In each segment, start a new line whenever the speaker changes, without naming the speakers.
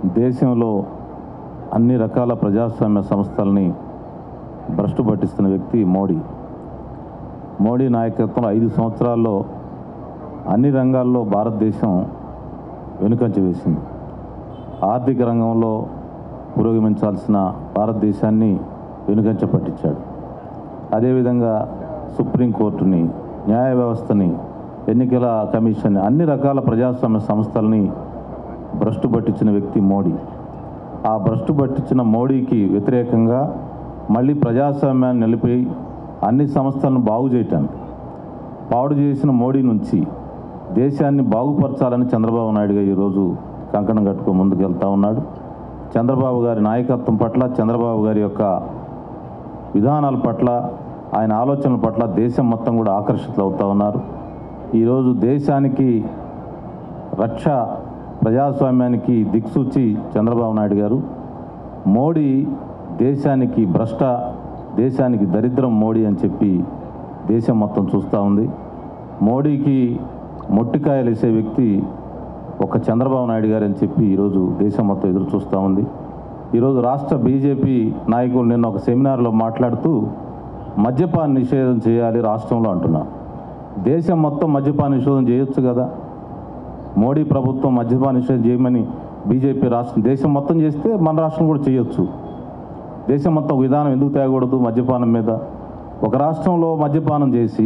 దేశంలో అన్ని రకాల ప్రజాస్వామ్య సంస్థల్ని భ్రష్టు పట్టిస్తున్న వ్యక్తి మోడీ మోడీ నాయకత్వంలో ఐదు సంవత్సరాల్లో అన్ని రంగాల్లో భారతదేశం వెనుకంచ వేసింది ఆర్థిక రంగంలో పురోగమించాల్సిన భారతదేశాన్ని వెనుకంచ పట్టించాడు అదేవిధంగా సుప్రీంకోర్టుని న్యాయ వ్యవస్థని ఎన్నికల కమిషన్ అన్ని రకాల ప్రజాస్వామ్య సంస్థల్ని భ్రష్టు పట్టించిన వ్యక్తి మోడీ ఆ భ్రష్టు పట్టించిన మోడీకి వ్యతిరేకంగా మళ్ళీ ప్రజాస్వామ్యాన్ని నిలిపి అన్ని సంస్థలను బాగు చేయటానికి పాడు చేసిన మోడీ నుంచి దేశాన్ని బాగుపరచాలని చంద్రబాబు నాయుడు గారు ఈరోజు కంకణం కట్టుకుని ముందుకు వెళ్తా ఉన్నాడు చంద్రబాబు గారి నాయకత్వం పట్ల చంద్రబాబు గారి యొక్క విధానాల పట్ల ఆయన ఆలోచనల పట్ల దేశం మొత్తం కూడా ఆకర్షితులు అవుతా ఉన్నారు ఈరోజు దేశానికి రక్ష ప్రజాస్వామ్యానికి దిక్సూచి చంద్రబాబు నాయుడు గారు మోడీ దేశానికి భ్రష్ట దేశానికి దరిద్రం మోడీ అని చెప్పి దేశం మొత్తం చూస్తూ ఉంది మోడీకి మొట్టికాయలు వేసే వ్యక్తి ఒక చంద్రబాబు నాయుడు గారు అని చెప్పి ఈరోజు దేశం మొత్తం ఎదురు చూస్తూ ఉంది ఈరోజు రాష్ట్ర బీజేపీ నాయకులు నిన్న ఒక సెమినార్లో మాట్లాడుతూ మద్యపాన నిషేధం చేయాలి రాష్ట్రంలో అంటున్నారు దేశం మొత్తం మద్యపాన నిషేధం చేయొచ్చు కదా మోడీ ప్రభుత్వం మద్యపాన నిషేధం చేయమని బీజేపీ రాష్ట్రం దేశం మొత్తం చేస్తే మన రాష్ట్రం కూడా చేయొచ్చు దేశం మొత్తం ఒక విధానం ఎందుకు తేకూడదు మద్యపానం మీద ఒక రాష్ట్రంలో మద్యపానం చేసి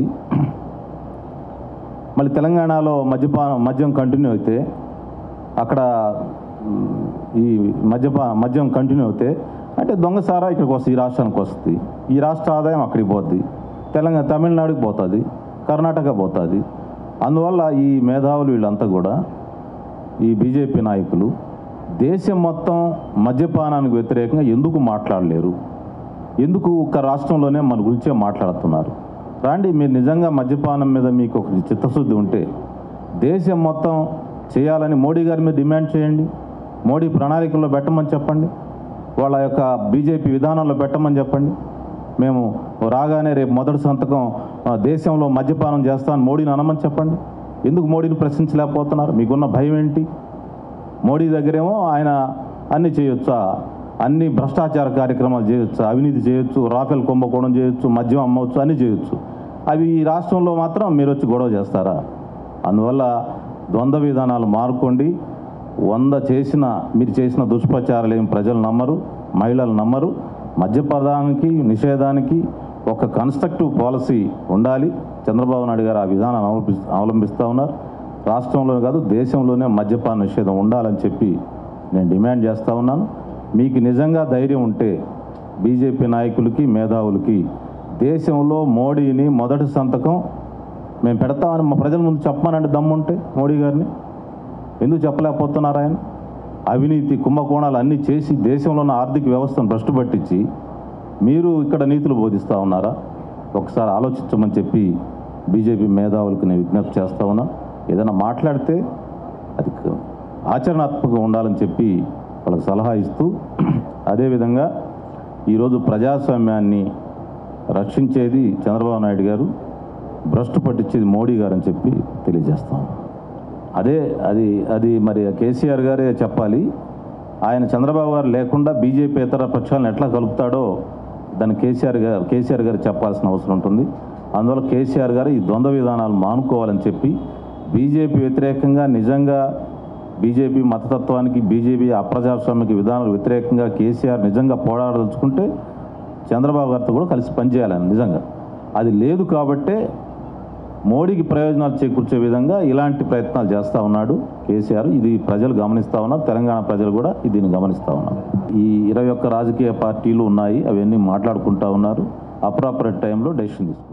మళ్ళీ తెలంగాణలో మద్యపానం మద్యం కంటిన్యూ అయితే అక్కడ మ్, ఈ మద్యపా మద్యం కంటిన్యూ అవుతే అంటే దొంగసారా ఇక్కడికి వస్తుంది ఈ రాష్ట్రానికి వస్తుంది ఈ రాష్ట్ర ఆదాయం అక్కడికి పోద్ది తెలంగాణ తమిళనాడుకి పోతుంది కర్ణాటక పోతుంది అందువల్ల ఈ మేధావులు వీళ్ళంతా కూడా ఈ బీజేపీ నాయకులు దేశం మొత్తం మద్యపానానికి వ్యతిరేకంగా ఎందుకు మాట్లాడలేరు ఎందుకు ఒక రాష్ట్రంలోనే మన గురించే మాట్లాడుతున్నారు రాండి మీరు నిజంగా మద్యపానం మీద మీకు ఒక చిత్తశుద్ధి ఉంటే దేశం మొత్తం చేయాలని మోడీ గారి మీద డిమాండ్ చేయండి మోడీ ప్రణాళికల్లో పెట్టమని చెప్పండి వాళ్ళ యొక్క బీజేపీ విధానంలో పెట్టమని చెప్పండి మేము రాగానే రేపు మొదటి సంతకం ఆ, దేశంలో మద్యపానం చేస్తామని మోడీని అనమని చెప్పండి ఎందుకు మోడీని ప్రశ్నించలేకపోతున్నారు మీకున్న భయం ఏంటి మోడీ దగ్గరేమో ఆయన అన్ని చేయొచ్చా అన్ని భ్రష్టాచార కార్యక్రమాలు చేయొచ్చు అవినీతి చేయొచ్చు రాఫెల్ కుంభకోణం చేయొచ్చు మద్యం అమ్మవచ్చు అన్ని చేయొచ్చు అవి ఈ రాష్ట్రంలో మాత్రం మీరు వచ్చి గొడవ చేస్తారా అందువల్ల ద్వంద్వ విధానాలు మారుకోండి వంద చేసిన మీరు చేసిన దుష్ప్రచారాలు ఏం ప్రజలు నమ్మరు మహిళలు నమ్మరు మద్యపదానికి నిషేధానికి ఒక కన్స్ట్రక్టివ్ పాలసీ ఉండాలి చంద్రబాబు నాయుడు గారు ఆ విధానాన్ని అవలంబి అవలంబిస్తూ ఉన్నారు రాష్ట్రంలోనే కాదు దేశంలోనే మద్యపాన నిషేధం ఉండాలని చెప్పి నేను డిమాండ్ చేస్తూ ఉన్నాను మీకు నిజంగా ధైర్యం ఉంటే బీజేపీ నాయకులకి మేధావులకి దేశంలో మోడీని మొదటి సంతకం మేము పెడతామని మా ప్రజల ముందు చెప్పమనండి దమ్ముంటే మోడీ గారిని ఎందుకు చెప్పలేకపోతున్నారు ఆయన అవినీతి కుంభకోణాలు అన్నీ చేసి దేశంలో ఉన్న ఆర్థిక వ్యవస్థను భ్రష్టు పట్టించి మీరు ఇక్కడ నీతులు బోధిస్తూ ఉన్నారా ఒకసారి ఆలోచించమని చెప్పి బీజేపీ మేధావులకు నేను విజ్ఞప్తి చేస్తా ఉన్నా ఏదైనా మాట్లాడితే అది క- ఆచరణాత్మకంగా ఉండాలని చెప్పి వాళ్ళకి సలహా ఇస్తూ అదేవిధంగా ఈరోజు ప్రజాస్వామ్యాన్ని రక్షించేది చంద్రబాబు నాయుడు గారు భ్రష్టు పట్టించేది మోడీ గారు అని చెప్పి తెలియజేస్తాం అదే అది అది మరి కేసీఆర్ గారే చెప్పాలి ఆయన చంద్రబాబు గారు లేకుండా బీజేపీ ఇతర పక్షాలను ఎట్లా కలుపుతాడో దాన్ని కేసీఆర్ గారు కేసీఆర్ గారు చెప్పాల్సిన అవసరం ఉంటుంది అందువల్ల కేసీఆర్ గారు ఈ ద్వంద్వ విధానాలు మానుకోవాలని చెప్పి బీజేపీ వ్యతిరేకంగా నిజంగా బీజేపీ మతతత్వానికి బీజేపీ అప్రజాస్వామిక విధానాలకు వ్యతిరేకంగా కేసీఆర్ నిజంగా పోరాడదలుచుకుంటే చంద్రబాబు గారితో కూడా కలిసి పనిచేయాలని నిజంగా అది లేదు కాబట్టే మోడీకి ప్రయోజనాలు చేకూర్చే విధంగా ఇలాంటి ప్రయత్నాలు చేస్తూ ఉన్నాడు కేసీఆర్ ఇది ప్రజలు గమనిస్తూ ఉన్నారు తెలంగాణ ప్రజలు కూడా దీన్ని గమనిస్తూ ఉన్నారు ఈ ఇరవై ఒక్క రాజకీయ పార్టీలు ఉన్నాయి అవన్నీ మాట్లాడుకుంటా ఉన్నారు అప్రాపరేట్ టైంలో డెసిషన్ తీసుకుంటారు